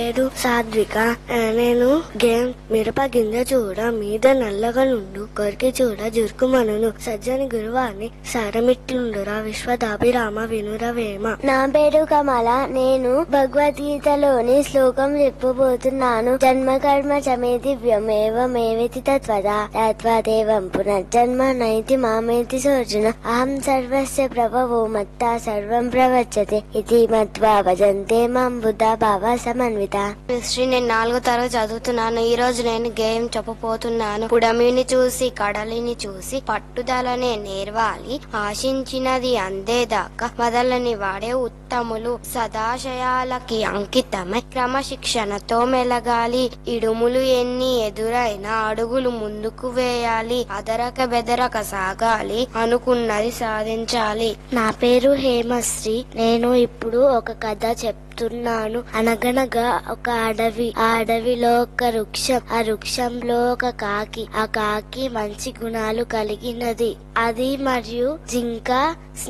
పేరు సాత్విక ఆ, నేను గేమ్ మిరప గింజ చూడ మీద నల్లగా నుండు కొరికి చూడ జురుకుమనును సజ్జని గురువాన్ని సారమిట్లుండురా విశ్వదాభిరామ వినురవేమ నా పేరు కమల నేను భగవద్గీతలోని శ్లోకం చెప్పబోతున్నాను జన్మ కర్మ చమేతి వ్యోమేవమేవేతి తత్వదా తత్వదేవం పునర్జన్మ నైతి మామేతి సోర్జున అహం సర్వస్య ప్రభవో మత్తా సర్వం ప్రవచ్చతే ఇది మత్వా భజంతే మాం బుద్ధ భావ సమన్విత శ్రీ నేను నాలుగో తరగతి చదువుతున్నాను ఈ రోజు నేను గేమ్ చెప్పబోతున్నాను పుడమిని చూసి కడలిని చూసి పట్టుదలనే నేర్వాలి ఆశించినది అందేదాకా వదలని వాడే ఉత్తములు సదాశయాలకి అంకితమై క్రమశిక్షణతో మెలగాలి ఇడుములు ఎన్ని ఎదురైనా అడుగులు ముందుకు వేయాలి అదరక బెదరక సాగాలి అనుకున్నది సాధించాలి నా పేరు హేమశ్రీ నేను ఇప్పుడు ఒక కథ చెప్తున్నాను అనగనగా ఒక అడవి ఆ అడవిలో ఒక వృక్షం ఆ వృక్షంలో ఒక కాకి ఆ కాకి మంచి గుణాలు కలిగినది అది మరియు జింక